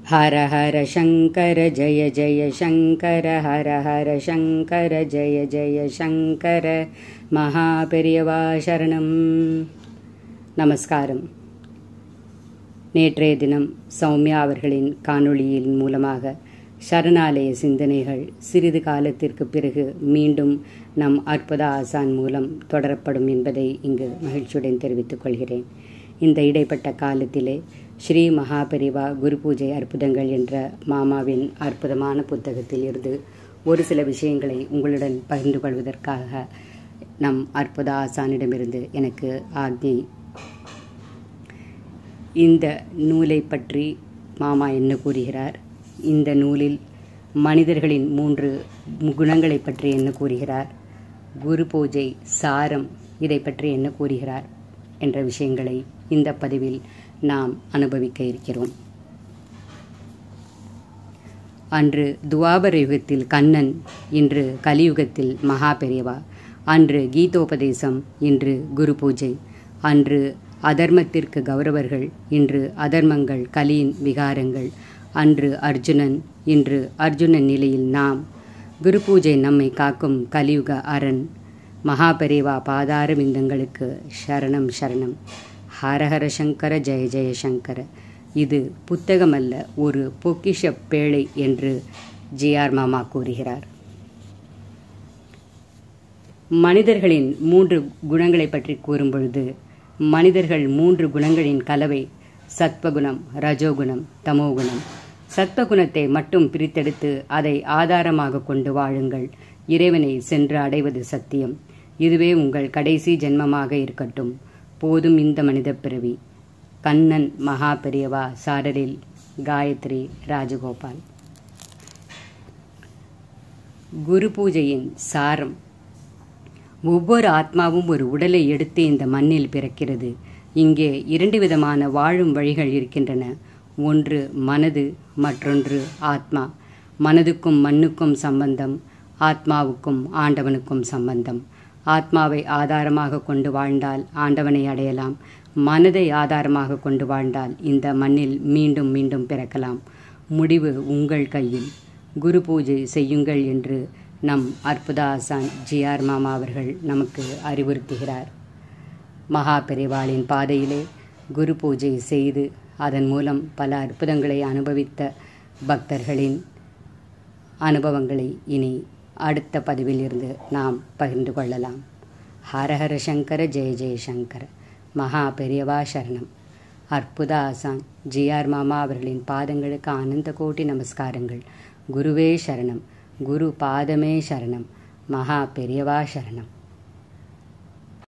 ஹர ஹர சங்கர ஜய ஜய சங்கர ஹர ஹர சங்கர ஜய ஜய சங்கர மகா பெரியவா சரணம் நமஸ்காரம் நேற்றைய தினம் சௌமியா அவர்களின் காணொளியின் மூலமாக சரணாலய சிந்தனைகள் சிறிது காலத்திற்கு பிறகு மீண்டும் நம் அற்புத ஆசான் மூலம் தொடரப்படும் என்பதை இங்கு மகிழ்ச்சியுடன் தெரிவித்துக் கொள்கிறேன் இந்த இடைப்பட்ட காலத்திலே ஸ்ரீ மகாபெரிவா குரு பூஜை அற்புதங்கள் என்ற மாமாவின் அற்புதமான புத்தகத்தில் இருந்து ஒரு சில விஷயங்களை உங்களுடன் பகிர்ந்து கொள்வதற்காக நம் அற்புத ஆசானிடமிருந்து எனக்கு ஆக்ஞை இந்த நூலை பற்றி மாமா என்ன கூறுகிறார் இந்த நூலில் மனிதர்களின் மூன்று குணங்களை பற்றி என்ன கூறுகிறார் குரு பூஜை சாரம் இதை பற்றி என்ன கூறுகிறார் என்ற விஷயங்களை இந்த பதிவில் நாம் அனுபவிக்க இருக்கிறோம் அன்று துவாபர யுகத்தில் கண்ணன் இன்று கலியுகத்தில் மகா பெரியவா அன்று கீதோபதேசம் இன்று குரு பூஜை அன்று அதர்மத்திற்கு கௌரவர்கள் இன்று அதர்மங்கள் கலியின் விகாரங்கள் அன்று அர்ஜுனன் இன்று அர்ஜுனன் நிலையில் நாம் குரு பூஜை நம்மை காக்கும் கலியுக அரண் மகாபெரிவா பாதார விந்தங்களுக்கு சரணம் சரணம் ஹரஹர சங்கர ஜெய ஜெய சங்கர இது புத்தகமல்ல ஒரு பொக்கிஷ பேழை என்று ஜிஆர் மாமா கூறுகிறார் மனிதர்களின் மூன்று குணங்களை பற்றி கூறும்பொழுது மனிதர்கள் மூன்று குணங்களின் கலவை சத்வகுணம் ரஜோகுணம் தமோகுணம் சத்வகுணத்தை மட்டும் பிரித்தெடுத்து அதை ஆதாரமாக கொண்டு வாழுங்கள் இறைவனை சென்று அடைவது சத்தியம் இதுவே உங்கள் கடைசி ஜென்மமாக இருக்கட்டும் போதும் இந்த மனித பிறவி கண்ணன் மகா பெரியவா சாரரில் காயத்ரி ராஜகோபால் குரு பூஜையின் சாரம் ஒவ்வொரு ஆத்மாவும் ஒரு உடலை எடுத்து இந்த மண்ணில் பிறக்கிறது இங்கே இரண்டு விதமான வாழும் வழிகள் இருக்கின்றன ஒன்று மனது மற்றொன்று ஆத்மா மனதுக்கும் மண்ணுக்கும் சம்பந்தம் ஆத்மாவுக்கும் ஆண்டவனுக்கும் சம்பந்தம் ஆத்மாவை ஆதாரமாக கொண்டு வாழ்ந்தால் ஆண்டவனை அடையலாம் மனதை ஆதாரமாக கொண்டு வாழ்ந்தால் இந்த மண்ணில் மீண்டும் மீண்டும் பிறக்கலாம் முடிவு உங்கள் கையில் குரு பூஜை செய்யுங்கள் என்று நம் அற்புத ஆசான் ஜிஆர் மாமா அவர்கள் நமக்கு அறிவுறுத்துகிறார் மகா பெரிவாளின் பாதையிலே குரு பூஜை செய்து அதன் மூலம் பல அற்புதங்களை அனுபவித்த பக்தர்களின் அனுபவங்களை இனி அடுத்த பதிவில் இருந்து நாம் பகிர்ந்து கொள்ளலாம் ஹரஹர சங்கர ஜெய ஜெயசங்கர மகா பெரியவா சரணம் அற்புத ஆசான் ஜிஆர் மாமா அவர்களின் பாதங்களுக்கு ஆனந்த கோட்டி நமஸ்காரங்கள் குருவே சரணம் குரு பாதமே சரணம் மகா பெரியவா சரணம்